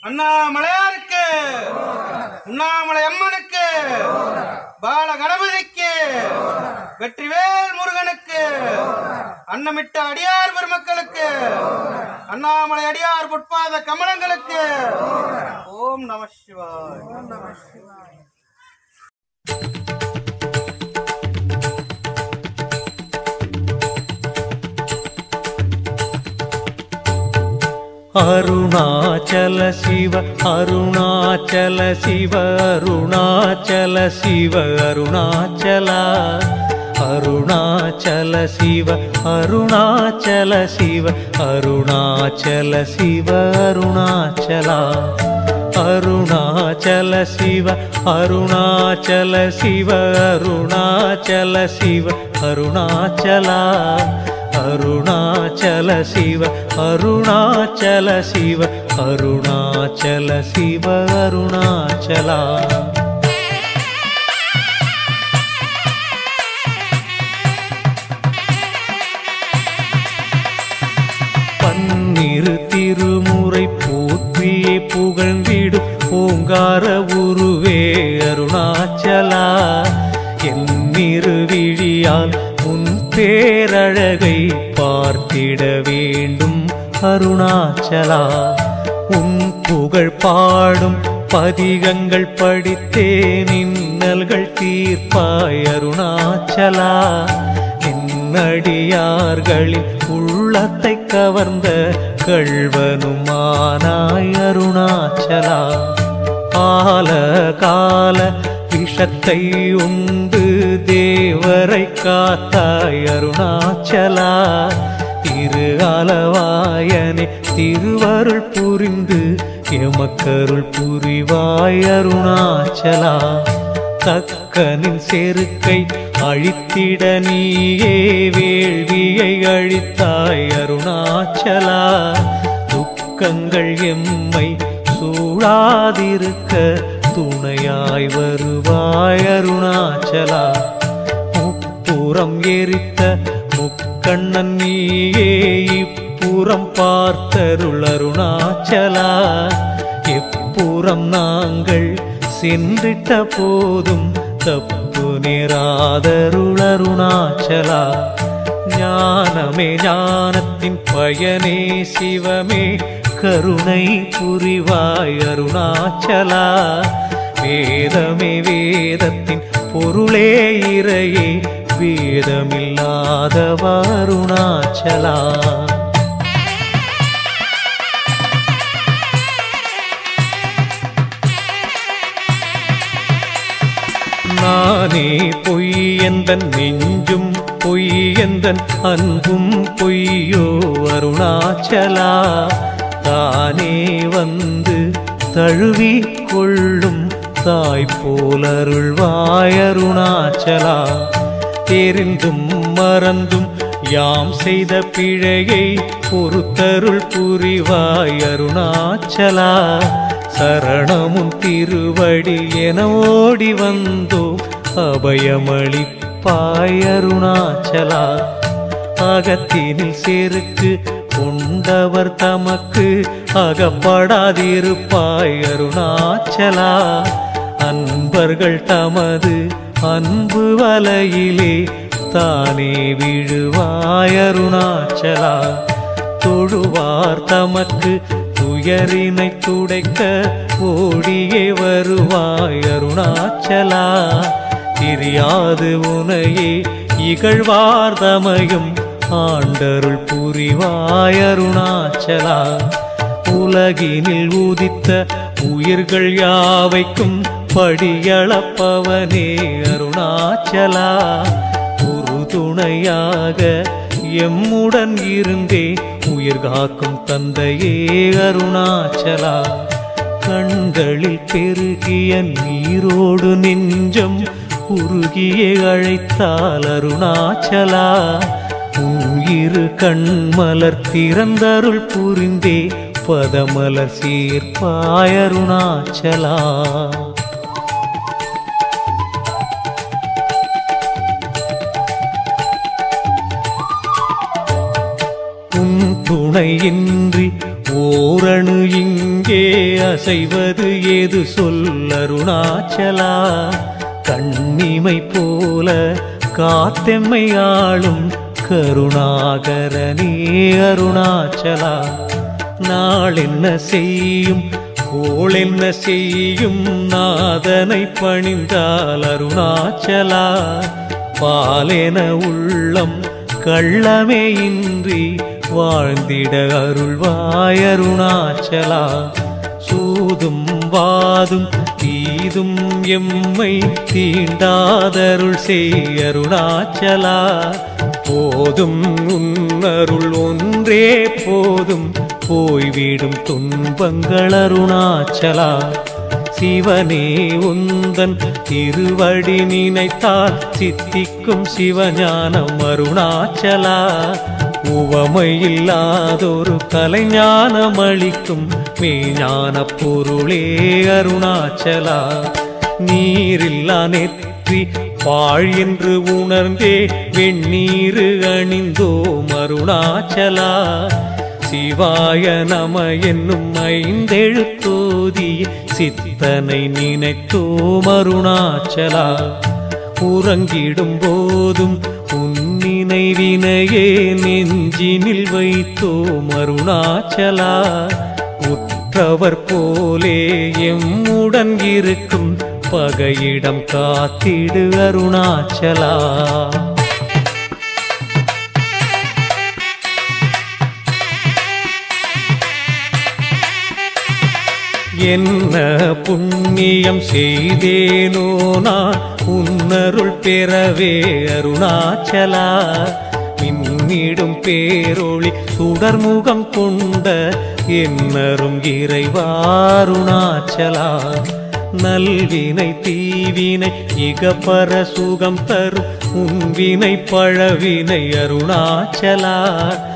அண்ணாமலையாருக்கு உண்ணாமலை அம்மனுக்கு பால கணபதிக்கு வெற்றிவேல் முருகனுக்கு அன்னமிட்ட அடியார் பெருமக்களுக்கு அண்ணாமலை அடியார் பொற்பாத கமலங்களுக்கு ஓம் நம சிவாய் அருணாச்சல சிவ அருணாச்சல சிவ அருணாச்சல சிவ அருணாச்சலா அருணாச்சல சிவ அருணாச்சல சிவ அருணாச்சல சிவ அருணாச்சலா அருணாச்சல சிவ அருணாச்சல சிவ அருணாச்சல சிவ அருணாச்சலா அருணாச்சல சிவ அருணாச்சல சிவ அருணாச்சல சிவ அருணாச்சலா பன்னிரு திருமுறை போற்றியே புகழ்ந்திடு பூங்கார உருவே அருணாச்சலா என்னிரு விழியால் உன் பேரழகை பார்த்திட வேண்டும் அருணாச்சலா உன் புகழ் பாடும் பதிகங்கள் படித்தே நின்னல்கள் தீர்ப்பாய் அருணாச்சலா நின்னடியார்களின் உள்ளத்தை கவர்ந்த கள்வனுமானாய் அருணாச்சலா ஆல கால விஷத்தை உண்டு தேவரை காத்தாய் அருணாச்சலா திரு அளவாயனே திருவருள் புரிந்து எமக்கருள் புரிவாய் அருணாச்சலா தக்கனின் செருக்கை அழித்திட நீயே வேள்வியை அழித்தாய் அருணாச்சலா துக்கங்கள் எம்மை சூழாதிருக்க துணையாய் வருவாய் அருணாச்சலா முப்புறம் எரித்த முக்கண்ணன் நீயே இப்புறம் பார்த்தருள் அருணாச்சலா எப்புறம் நாங்கள் சென்றிட்ட போதும் தப்பு நேராதருள் அருணாச்சலா ஞானமே ஞானத்தின் பயனே சிவமே கருணை புரிவாய் அருணாச்சலா வேதமே வேதத்தின் பொருளே இறையே வேதமில்லாத அருணாச்சலா நானே பொய் எந்தன் நெஞ்சும் பொய் எந்தன் அன்பும் பொய்யோ அருணாச்சலா தானே வந்து தழுவி கொள்ளும் தாய் போலருள்வாய் அருணாச்சலா தெரிந்தும் மறந்தும் யாம் செய்த பிழையை பொறுத்தருள் புரிவாய் அருணாச்சலா சரணமும் திருவடி என ஓடி வந்தோம் அபயமளிப்பாய் அருணாச்சலா அகத்தினில் செருக்கு கொண்டவர் தமக்கு அகப்படாதிருப்பாய் அருணாச்சலா அன்பர்கள் தமது அன்பு வலையிலே தானே விழுவாய் அருணாச்சலா தொழுவார் தமக்கு துயரினை துடைக்க ஓடியே வருவாய் அருணாச்சலா தெரியாது உனையே இகழ்வார் தமையும் ஆண்டருள் புரிவாய் அருணாச்சலா உலகினில் உதித்த உயிர்கள் யாவைக்கும் படியளப்பவனே அருணாச்சலா உறுதுணையாக எம்முடன் இருந்தே உயிர் காக்கும் தந்தையே அருணாச்சலா கண்களில் பெருகிய நீரோடு நெஞ்சம் உருகியே அழைத்தால் அருணாச்சலா உன் இரு கண்மலர் திறந்தருள் புரிந்தே பதமலர் சீர்ப்பாய் அருணாச்சலா உன் துணையின்றி ஓரணு இங்கே அசைவது ஏது சொல் அருணாச்சலா கண்ணிமை போல காத்தெம்மை ஆளும் கருணாகரனே அருணாச்சலா நாள் என்ன செய்யும் கோள் என்ன செய்யும் நாதனை பணிந்தால் அருணாச்சலா பாலென உள்ளம் கள்ளமே இன்றி வாழ்ந்திட அருள்வாய் அருணாச்சலா சூதும் வாதும் தீதும் எம்மை தீண்டாதருள் செய் அருணாச்சலா போதும் உன்னருள் ஒன்றே போதும் போய்விடும் துன்பங்கள் அருணாச்சலா சிவனே உந்தன் திருவடி நினைத்தால் சித்திக்கும் சிவஞானம் அருணாச்சலா உவமையில்லாதொரு கலைஞானம் அளிக்கும் மெய்ஞான பொருளே அருணாச்சலா நீரில்லா நெற்றி பாழ் என்று உணர்ந்தே வெண்ணீரு அணிந்தோம் அருணாச்சலா சிவாய நம என்னும் ஐந்தெழுத்தோதி சித்தனை நினைத்தோம் அருணாச்சலா உறங்கிடும் போதும் உன் நினைவினையே நெஞ்சினில் வைத்தோம் அருணாச்சலா உற்றவர் போலே எம்முடன் இருக்கும் பகையிடம் காத்திடு அருணாச்சலா என்ன புண்ணியம் செய்தேனோ நான் உன்னருள் பெறவே அருணாச்சலா மின்னிடும் பேரொளி சுடர்முகம் கொண்ட என்னரும் இறைவாருணாச்சலா நல்வினை தீவினை இகப்பர சுகம் தரும் உன்வினை பழவினை அருணாச்சலா